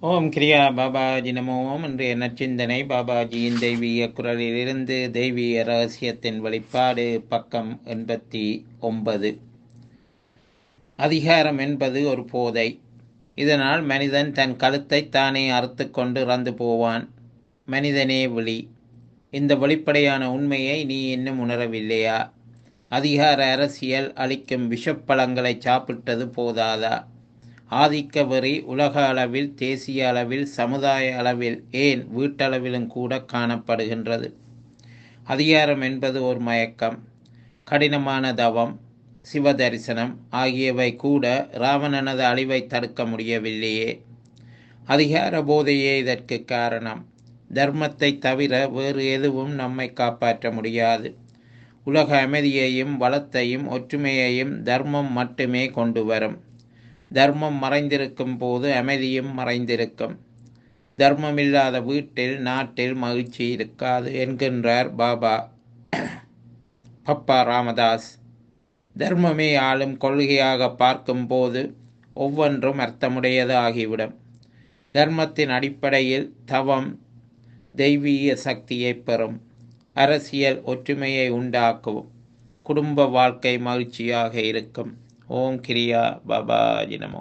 ஓம் கிரியா பாபாஜி நமோ ஓம் இன்றைய நற்சிந்தனை பாபாஜியின் தெய்வீக குரலிலிருந்து தெய்வீக ரகசியத்தின் வெளிப்பாடு பக்கம் எண்பத்தி ஒன்பது அதிகாரம் என்பது ஒரு போதை இதனால் மனிதன் தன் கழுத்தை தானே அறுத்து கொண்டு இறந்து போவான் மனிதனே விழி இந்த வெளிப்படையான உண்மையை நீ இன்னும் உணரவில்லையா அதிகார அரசியல் அளிக்கும் விஷப்பழங்களை சாப்பிட்டது போதாதா ஆதிக்க வெறி உலக அளவில் தேசிய அளவில் சமுதாய அளவில் ஏன் வீட்டளவிலும் கூட காணப்படுகின்றது அதிகாரம் என்பது ஒரு மயக்கம் கடினமான தவம் சிவ தரிசனம் ஆகியவை கூட ராவணனது அழிவை தடுக்க முடியவில்லையே அதிகார போதையே இதற்கு காரணம் தர்மத்தை தவிர வேறு எதுவும் நம்மை காப்பாற்ற முடியாது உலக அமைதியையும் வளத்தையும் ஒற்றுமையையும் தர்மம் மட்டுமே கொண்டு வரும் தர்மம் மறைந்திருக்கும் போது அமைதியும் மறைந்திருக்கும் தர்மம் இல்லாத வீட்டில் நாட்டில் மகிழ்ச்சி இருக்காது என்கின்றார் பாபா பப்பா ராமதாஸ் தர்மமே ஆளும் கொள்கையாக பார்க்கும்போது ஒவ்வொன்றும் அர்த்தமுடையது ஆகிவிடும் தர்மத்தின் அடிப்படையில் தவம் தெய்வீக சக்தியை பெறும் அரசியல் ஒற்றுமையை உண்டாக்கும் குடும்ப வாழ்க்கை மகிழ்ச்சியாக இருக்கும் ஓம் கிரியா பாபாஜி நமோ